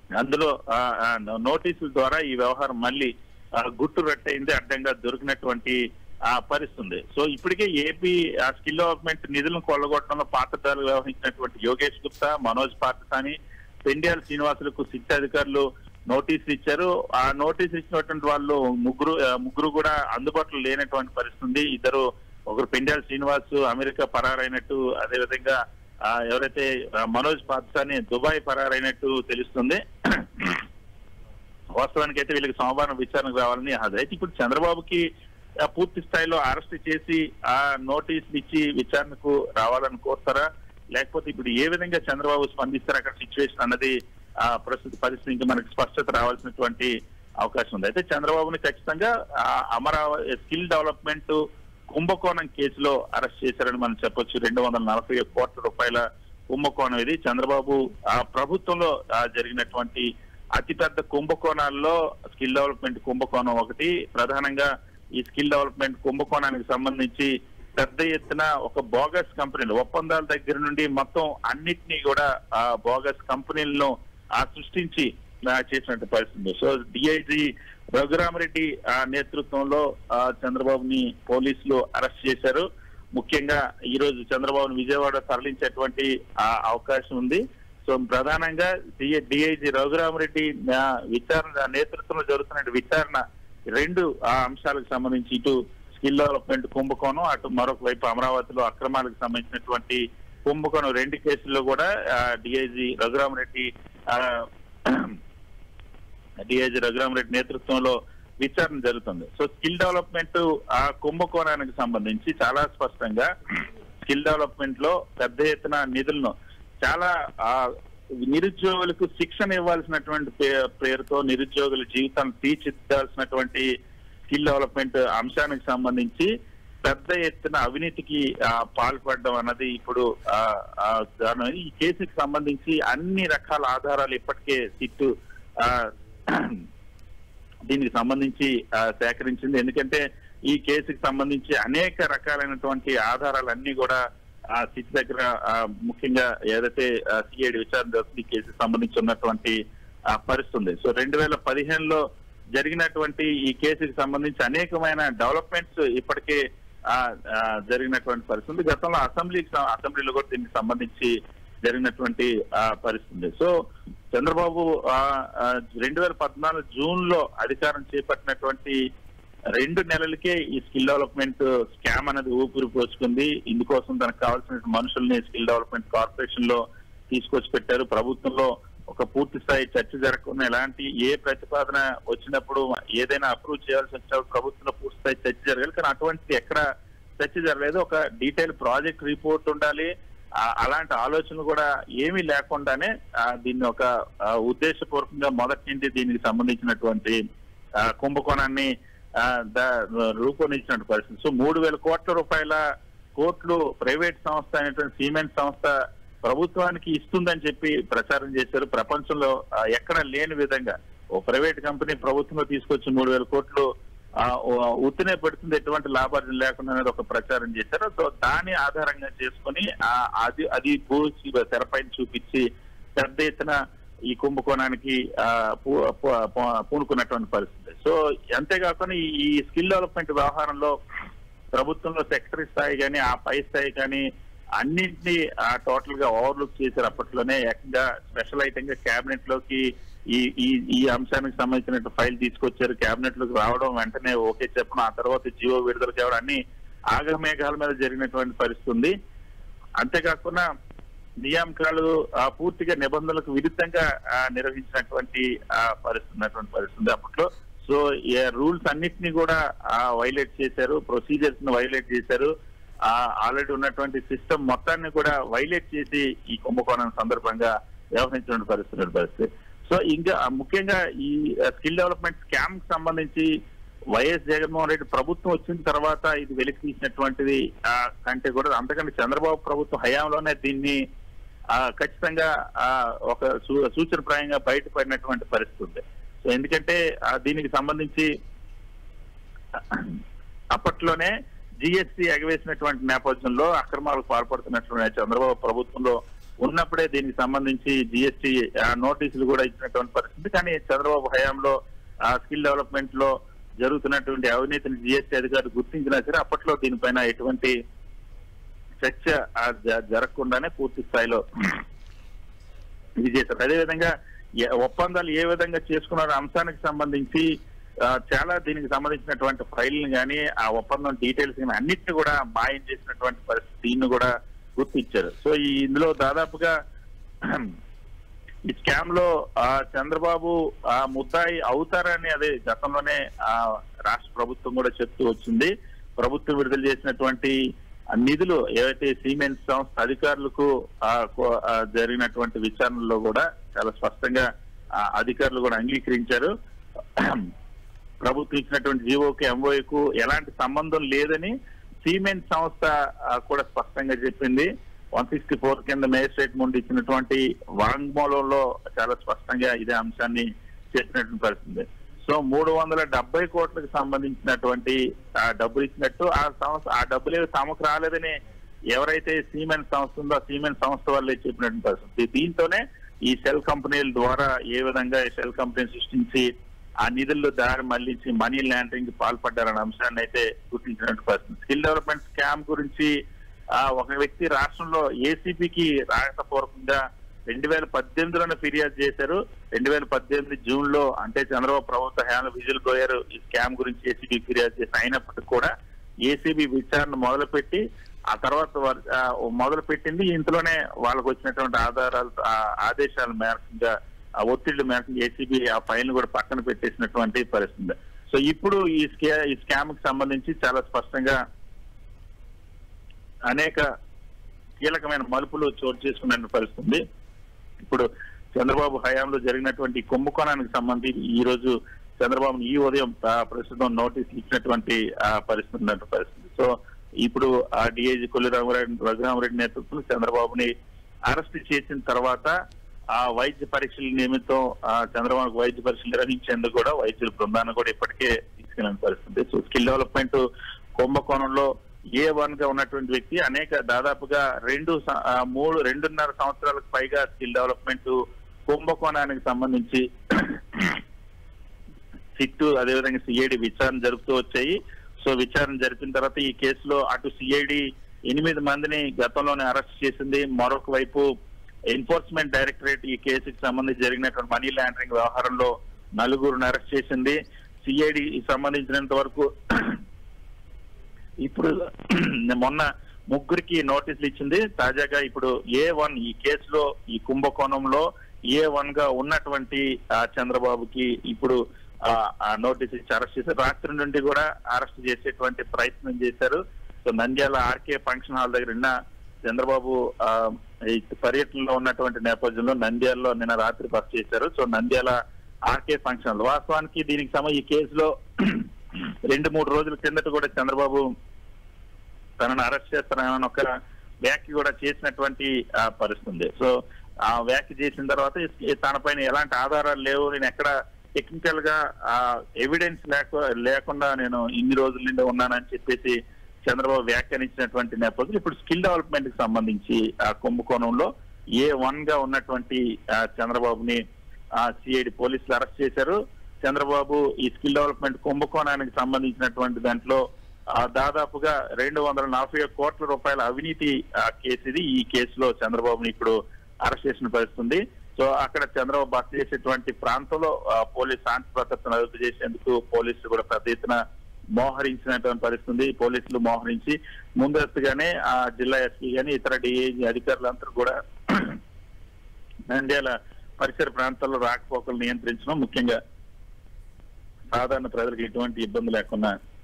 అందులో ఆ, ఆ, నోటీసుల ద్వారా ఈ వ్యవహారం మళ్ళీ ఆ, గుట్టు రట్టయింది అడ్డంగా దొరికినటువంటి ఆ పరిస్థితి ఉంది సో ఇప్పటికే ఏపీ ఆ స్కిల్ డెవలప్మెంట్ నిధులను కొల్లగొట్టడంలో పాత్రదారులు వ్యవహరించినటువంటి యోగేష్ గుప్తా మనోజ్ పార్థసాని పెండియాల శ్రీనివాసులకు సిట్ అధికారులు నోటీసులు ఇచ్చారు ఆ నోటీస్ ఇచ్చినటువంటి వాళ్ళు ముగ్గురు ఆ, ముగ్గురు కూడా అందుబాటులో లేనటువంటి పరిస్థితి ఉంది ఇద్దరు ఒకరు పెండియాల శ్రీనివాస్ అమెరికా పరారైనట్టు అదేవిధంగా ఆ, ఎవరైతే ఆ, మనోజ్ పాత్సాని దుబాయ్ పరారైనట్టు తెలుస్తుంది వాస్తవానికి అయితే వీళ్ళకి సోమవారం విచారణకు రావాలని అదైతే ఇప్పుడు చంద్రబాబుకి ఆ, పూర్తి స్థాయిలో అరెస్ట్ చేసి ఆ నోటీసులు ఇచ్చి విచారణకు రావాలని కోరుతారా లేకపోతే ఇప్పుడు ఏ విధంగా చంద్రబాబు స్పందిస్తారు అక్కడ సిచ్యువేషన్ అన్నది ఆ ప్రస్తుత పరిస్థితి ఇంకా మనకి స్పష్టత రావాల్సినటువంటి అవకాశం ఉంది అయితే చంద్రబాబుని ఖచ్చితంగా ఆ, అమరావతి స్కిల్ డెవలప్మెంట్ కుంభకోణం కేసులో అరెస్ట్ చేశారని మనం చెప్పొచ్చు రెండు వందల నలభై ఒక్క కోట్ల రూపాయల కుంభకోణం ఇది చంద్రబాబు ఆ ప్రభుత్వంలో ఆ, జరిగినటువంటి అతిపెద్ద కుంభకోణాల్లో స్కిల్ డెవలప్మెంట్ కుంభకోణం ఒకటి ప్రధానంగా ఈ స్కిల్ డెవలప్మెంట్ కుంభకోణానికి సంబంధించి పెద్ద ఎత్తున ఒక బోగస్ కంపెనీలు ఒప్పందాల దగ్గర నుండి మొత్తం అన్నిటినీ కూడా ఆ బోగస్ కంపెనీలను ఆ సృష్టించి ఆ, చేసినట్టు పరిస్థితి సో డిఐజీ రఘురామరెడ్డి ఆ నేతృత్వంలో ఆ, చంద్రబాబుని పోలీసులు అరెస్ట్ చేశారు ముఖ్యంగా ఈ రోజు చంద్రబాబును విజయవాడ తరలించేటువంటి ఆ, అవకాశం ఉంది సో ప్రధానంగా డిఐజీ రఘురామరెడ్డి ఆ, విచారణ ఆ నేతృత్వంలో జరుగుతున్న విచారణ రెండు ఆ అంశాలకు సంబంధించి ఇటు స్కిల్ డెవలప్మెంట్ కుంభకోణం అటు మరొక వైపు అమరావతిలో అక్రమాలకు సంబంధించినటువంటి కుంభకోణం రెండు కేసుల్లో కూడా డిఐజీ రఘురామరెడ్డి ఆ, డిఐజీ రఘురామరెడ్డి నేతృత్వంలో విచారణ జరుగుతుంది సో స్కిల్ డెవలప్మెంట్ ఆ కుంభకోణానికి సంబంధించి చాలా స్పష్టంగా స్కిల్ డెవలప్మెంట్ లో పెద్ద ఎత్తున నిధులను చాలా ఆ నిరుద్యోగులకు శిక్షణ ఇవ్వాల్సినటువంటి పే- పేరుతో నిరుద్యోగుల జీవితాన్ని తీర్చిదిద్దాల్సినటువంటి స్కిల్ డెవలప్మెంట్ అంశానికి సంబంధించి పెద్ద ఎత్తున అవినీతికి ఆ, పాల్పడడం అన్నది ఇప్పుడు ఆ, ఆ, దారుణం. ఈ కేసుకి సంబంధించి అన్ని రకాల ఆధారాలు ఇప్పటికే సిట్టు ఆ, దీనికి సంబంధించి ఆ, సేకరించింది ఎందుకంటే ఈ కేసుకి సంబంధించి అనేక రకాలైనటువంటి ఆధారాలన్నీ కూడా ఆ సిట్ దగ్గర ఆ, ముఖ్యంగా ఏదైతే సిఐడి విచారణ జరుగుతుంది ఈ కేసుకి సంబంధించి ఉన్నటువంటి ఆ, పరిస్థితి ఉంది సో రెండు వేల పదిహేనులో జరిగినటువంటి ఈ కేసుకి సంబంధించి అనేకమైన డెవలప్మెంట్స్ ఇప్పటికే ఆ, ఆ, జరిగినటువంటి పరిస్థితి ఉంది గతంలో అసెంబ్లీకి సం- అసెంబ్లీలో కూడా దీనికి సంబంధించి జరిగినటువంటి ఆ, పరిస్థితి ఉంది సో చంద్రబాబు రెండు వేల పద్నాలుగు జూన్ లో అధికారం చేపట్టినటువంటి రెండు నెలలకే ఈ స్కిల్ డెవలప్మెంట్ స్కామ్ అనేది ఊపిరి పోసుకుంది ఇందుకోసం తనకు కావాల్సిన మనుషుల్ని స్కిల్ డెవలప్మెంట్ కార్పొరేషన్ లో తీసుకొచ్చి పెట్టారు ప్రభుత్వంలో ఒక పూర్తి స్థాయి చర్చ జరగకుండా ఎలాంటి ఏ ప్రతిపాదన వచ్చినప్పుడు ఏదైనా అప్రూవ్ చేయాల్సి వచ్చినప్పుడు ప్రభుత్వంలో పూర్తి స్థాయి చర్చ జరగాలి కానీ అటువంటిది ఎక్కడ చర్చ జరగలేదు ఒక డీటెయిల్ ప్రాజెక్ట్ రిపోర్ట్ ఉండాలి ఆ, అలాంటి ఆలోచనలు కూడా ఏమీ లేకుండానే ఆ, దీన్ని ఒక ఆ, ఉద్దేశపూర్వకంగా మొదటి నుండి దీనికి సంబంధించినటువంటి ఆ, కుంభకోణాన్ని ఆ, దా- రూపొందించినటువంటి పరిస్థితి సో మూడు వేల కోట్ల రూపాయల కోట్లు ప్రైవేట్ సంస్థ అయినటువంటి సిమెంట్ సంస్థ ప్రభుత్వానికి ఇస్తుందని చెప్పి ప్రచారం చేశారు ప్రపంచంలో ఆ, ఎక్కడ లేని విధంగా ఓ ప్రైవేట్ కంపెనీ ప్రభుత్వంలో తీసుకొచ్చి మూడు వేల కోట్లు ఆ, ఓ- ఉత్తినే పెడుతుంది ఎటువంటి లాభార్జన లేకుండా అనేది ఒక ప్రచారం చేశారు సో దాన్ని ఆధారంగా చేసుకుని ఆ, అది అది పూచి తెరపైన చూపించి పెద్ద ఎత్తున ఈ కుంభకోణానికి ఆ, పూ- పూ- పూ- పూనుకున్నటువంటి పరిస్థితి సో అంతేకాకుండా ఈ- ఈ స్కిల్ డెవలప్మెంట్ వ్యవహారంలో ప్రభుత్వంలో సెక్రటరీ స్థాయి కానీ ఆ పై స్థాయి కానీ అన్నింటినీ టోటల్ గా ఓవర్లుక్ చేశారు అప్పట్లోనే ఏకంగా స్పెషల్ ఐటమ్ గా కేబినెట్ లోకి ఈ ఈ ఈ అంశానికి సంబంధించిన ఫైల్ తీసుకొచ్చారు కేబినెట్ లోకి రావడం వెంటనే ఓకే చెప్పడం ఆ తర్వాత జియో విడుదల చేయడం అన్ని ఆగమేఘాల మీద జరిగినటువంటి పరిస్థితి ఉంది అంతేకాకుండా నియామకాలు ఆ, పూర్తిగా నిబంధనలకు విరుద్ధంగా ఆ, నిర్వహించినటువంటి ఆ, పరిస్థితి ఉన్నటువంటి పరిస్థితి ఉంది అప్పట్లో సో రూల్స్ అన్నిటినీ కూడా వైలేట్ చేశారు ప్రొసీజర్స్ ను వైలేట్ చేశారు ఆల్రెడీ ఉన్నటువంటి సిస్టమ్ మొత్తాన్ని కూడా వైలేట్ చేసి ఈ కుంభకోణం సందర్భంగా వ్యవహరించిన పరిస్థితి ఉన్నటువంటి పరిస్థితి సో ఇంకా ఆ, ముఖ్యంగా ఈ స్కిల్ డెవలప్మెంట్ స్కామ్ కి సంబంధించి వైఎస్ జగన్మోహన్ రెడ్డి ప్రభుత్వం వచ్చిన తర్వాత ఇది వెలికి తీసినటువంటిది ఆ, కంటే కూడా అంతకంటే చంద్రబాబు ప్రభుత్వం హయాంలోనే దీన్ని ఆ, ఖచ్చితంగా ఆ, ఒక సూ- సూచనప్రాయంగా బయటపడినటువంటి పరిస్థితి ఉంది సో ఎందుకంటే ఆ, దీనికి సంబంధించి అప్పట్లోనే జిఎస్టీ ఎగవేసినటువంటి నేపథ్యంలో అక్రమాలకు పాల్పడుతున్నటువంటి చంద్రబాబు ప్రభుత్వంలో ఉన్నప్పుడే దీనికి సంబంధించి జిఎస్టి నోటీసులు కూడా ఇచ్చినటువంటి పరిస్థితి కానీ చంద్రబాబు హయాంలో ఆ స్కిల్ డెవలప్మెంట్ లో జరుగుతున్నటువంటి అవినీతిని జిఎస్టి అధికారులు గుర్తించినా సరే అప్పట్లో దీనిపైన ఎటువంటి చర్చ ఆ, జ- జరగకుండానే పూర్తి స్థాయిలో ఇది చేశారు అదేవిధంగా ఏ- ఒప్పందాలు ఏ విధంగా చేసుకున్న అంశానికి సంబంధించి ఆ, చాలా దీనికి సంబంధించినటువంటి ఫైల్ని కానీ ఆ ఒప్పందం డీటెయిల్స్ కానీ అన్నిటిని కూడా మాయం చేసినటువంటి పరిస్థితి దీన్ని కూడా గుర్తించారు సో ఈ ఇందులో దాదాపుగా ఈ స్కామ్ లో ఆ చంద్రబాబు ఆ ముద్దాయి అవుతారని అదే గతంలోనే ఆ రాష్ట్ర ప్రభుత్వం కూడా చెప్తూ వచ్చింది ప్రభుత్వం విడుదల చేసినటువంటి ఆ నిధులు ఏవైతే సిమెంట్ సంస్థ అధికారులకు ఆ కో- ఆ జరిగినటువంటి విచారణలో కూడా చాలా స్పష్టంగా ఆ అధికారులు కూడా అంగీకరించారు ప్రభుత్వం ఇచ్చినటువంటి జీవోకి ఎంఓఏకు ఎలాంటి సంబంధం లేదని సిమెంట్ సంస్థ ఆ, కూడా స్పష్టంగా చెప్పింది వన్ సిక్స్టీ ఫోర్ కింద మేజిస్ట్రేట్ ముందు ఇచ్చినటువంటి వాంగ్మూలంలో చాలా స్పష్టంగా ఇదే అంశాన్ని చెప్పినటువంటి పరిస్థితి సో మూడు వందల డెబ్బై కోట్లకు సంబంధించినటువంటి ఆ డబ్బులు ఇచ్చినట్టు ఆ సంస్థ ఆ డబ్బులు ఏవి తమకు రాలేదని ఎవరైతే సిమెంట్ సంస్థ ఉందో ఆ సిమెంట్ సంస్థ వాళ్ళే చెప్పినటువంటి పరిస్థితి దీంతోనే ఈ సెల్ కంపెనీల ద్వారా ఏ విధంగా ఈ సెల్ కంపెనీ సృష్టించి ఆ నిధుల్లో దారి మళ్లించి మనీ లాండరింగ్ కి పాల్పడ్డారన్న అంశాన్ని అయితే గుర్తించినటువంటి పరిస్థితి స్కిల్ డెవలప్మెంట్ స్కామ్ గురించి ఆ ఒక వ్యక్తి రాష్ట్రంలో ఏసీబీకి రాతపూర్వకంగా రెండు వేల పద్దెనిమిదిలోనే ఫిర్యాదు చేశారు రెండు వేల పద్దెనిమిది జూన్ లో అంటే చంద్రబాబు ప్రభుత్వ హయాంలో విజిల్ బ్లోయర్ ఈ స్కామ్ గురించి ఏసీబీ ఫిర్యాదు చేసి అయినప్పటికీ కూడా ఏసీబీ విచారణ మొదలుపెట్టి ఆ తర్వాత వారు, ఆ, మొదలు పెట్టింది ఇంతలోనే వాళ్ళకు వచ్చినటువంటి ఆధారాలు ఆ, ఆదేశాల మేరకుంగా ఆ ఒత్తిళ్ల మేరకు ఏసీబీ ఆ ఫైల్ కూడా పక్కన పెట్టేసినటువంటి పరిస్థితి సో ఇప్పుడు ఈ స్కా ఈ స్కామ్ కి సంబంధించి చాలా స్పష్టంగా అనేక కీలకమైన మలుపులు చోటు చేసుకున్న పరిస్థితి ఉంది. ఇప్పుడు చంద్రబాబు హయాంలో జరిగినటువంటి కుంభకోణానికి సంబంధించి ఈ రోజు చంద్రబాబు ఈ ఉదయం ఆ, ప్రస్తుతం నోటీస్ ఇచ్చినటువంటి ఆ, పరిస్థితి ఉన్నటువంటి పరిస్థితి సో ఇప్పుడు ఆ డిఐజీ కొల్లి రామరెడ్డి రఘురామరెడ్డి నేతృత్వంలో చంద్రబాబుని అరెస్ట్ చేసిన తర్వాత ఆ వైద్య పరీక్షల నిమిత్తం ఆ, చంద్రబాబుకు వైద్య పరీక్షలు నిర్వహించేందుకు కూడా వైద్యుల బృందాన్ని కూడా ఇప్పటికే తీసుకెళ్లిన పరిస్థితి సో స్కిల్ డెవలప్మెంట్ కుంభకోణంలో ఏ వన్ గా ఉన్నటువంటి వ్యక్తి అనేక దాదాపుగా రెండు స- ఆ, మూడు రెండున్నర సంవత్సరాలకు పైగా స్కిల్ డెవలప్మెంట్ కుంభకోణానికి సంబంధించి సిట్టు అదేవిధంగా సిఐడి విచారణ జరుపుతూ వచ్చాయి సో విచారణ జరిపిన తర్వాత ఈ కేసులో అటు సిఐడి ఎనిమిది మందిని గతంలోనే అరెస్ట్ చేసింది మరొక వైపు ఎన్ఫోర్స్మెంట్ డైరెక్టరేట్ ఈ కేసుకి సంబంధించి జరిగినటువంటి మనీ లాండరింగ్ వ్యవహారంలో నలుగురిని అరెస్ట్ చేసింది సిఐడి సంబంధించినంత వరకు ఇప్పుడు మొన్న ముగ్గురికి నోటీసులు ఇచ్చింది తాజాగా ఇప్పుడు ఏ వన్ ఈ కేసులో ఈ కుంభకోణంలో ఏ వన్ గా ఉన్నటువంటి ఆ, చంద్రబాబుకి ఇప్పుడు ఆ, ఆ నోటీస్ ఇచ్చి అరెస్ట్ చేశారు రాత్రి నుండి కూడా అరెస్ట్ చేసేటువంటి ప్రయత్నం చేశారు so Nandyal RK function hall దగ్గర నిన్న చంద్రబాబు ఆ, ఈ పర్యటనలో ఉన్నటువంటి నేపథ్యంలో నంద్యాలలో నిన్న రాత్రి బస్ చేశారు so Nandyal RK function hall వాస్తవానికి దీనికి సమ ఈ కేసులో రెండు మూడు రోజుల కిందట కూడా చంద్రబాబు తనను అరెస్ట్ చేస్తానని ఒక వ్యాఖ్య కూడా చేసినటువంటి ఆ, పరిస్థితి ఉంది సో ఆ వ్యాఖ్య చేసిన తర్వాత ఈ- తన పైన ఎలాంటి ఆధారాలు లేవు నేను ఎక్కడ టెక్నికల్ గా ఎవిడెన్స్ లేక లేకుండా నేను ఇన్ని రోజుల నుండి ఉన్నానని చెప్పేసి చంద్రబాబు వ్యాఖ్యానించినటువంటి నేపథ్యంలో ఇప్పుడు స్కిల్ డెవలప్మెంట్ కి సంబంధించి ఆ కుంభకోణంలో ఏ వన్ గా ఉన్నటువంటి ఆ, చంద్రబాబుని సిఐడి పోలీసులు అరెస్ట్ చేశారు చంద్రబాబు ఈ స్కిల్ డెవలప్మెంట్ కుంభకోణానికి సంబంధించినటువంటి దాంట్లో ఆ, దాదాపుగా రెండు వందల నలభై ఒక్క కోట్ల రూపాయల అవినీతి ఆ, కేసు ఇది ఈ కేసులో చంద్రబాబుని ఇప్పుడు అరెస్ట్ చేసిన పరిస్థితి ఉంది సో అక్కడ చంద్రబాబు బస చేసేటువంటి ప్రాంతంలో ఆ, పోలీస్ శాంతి భద్రతను అదుపు చేసేందుకు పోలీసులు కూడా పెద్ద ఎత్తున మోహరించినటువంటి పరిస్థితి ఉంది పోలీసులు మోహరించి ముందస్తుగానే ఆ జిల్లా ఎస్పీ గాని ఇతర డిఐజీ అధికారులందరూ కూడా నంద్యాల పరిసర ప్రాంతాల్లో రాకపోకలు నియంత్రించడం ముఖ్యంగా సాధారణ ప్రజలకు ఎటువంటి ఇబ్బంది లేకుండా